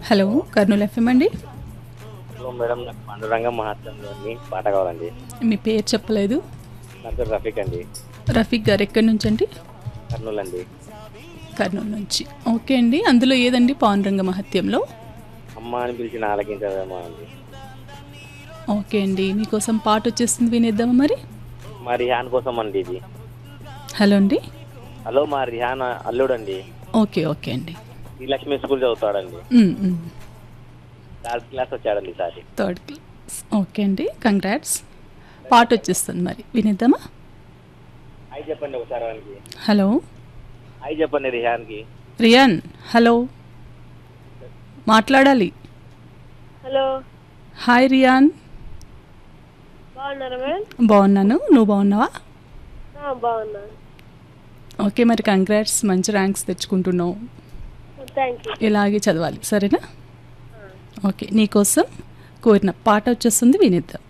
Hello Kurnool FM అండి hello madam నాకు పాండురంగ మహాత్సవంలోని పాట కావాలండి మీ పేరు చెప్పలేదు నా పేరు రఫీక్ అండి రఫీక్ గారు ఎక్కడి నుంచి అండి కర్నూలు అండి కర్నూలు నుంచి ఓకే అండి అందులో ఏదండి పాండురంగ మహత్యంలో అమ్మ అని పిలిచిన ఆలకించదేమో అండి ఓకే అండి మీకోసం పాట వచ్చేస్తుంది వినేద్దామా మరి మా రిహాన్ కోసం అండి ఇది హలో అండి హలో మా రిహాన్ అల్లుడు అండి ఓకే ఓకే అండి ఈ లక్ష్మి స్కూల్ చదువుతాడండి మ్, మ్. థర్డ్ క్లాస్ వచ్చాడండి ఈసారి థర్డ్ క్లాస్ ఓకే అండి కంగ్రాట్స్ పాట వచ్చేస్తుంది మరి వినేద్దామా అయి చెప్పండి ఒకసారి వానికి హలో అయి చెప్పండి రిహాన్కి రియాన్ హలో మాట్లాడాలి హలో హాయ్ రియాన్ బాగున్నారా మేడం బాగున్నాను నువ్వు బాగున్నావా ఆ, బాగున్నాను ఓకే మరి కంగ్రాట్స్ మంచి ర్యాంక్స్ తెచ్చుకుంటున్నావు థ్యాంక్ యూ ఇలాగే చదవాలి సరేనా ఓకే నీకోసం కోరిన పాట వచ్చేస్తుంది వినేద్దాం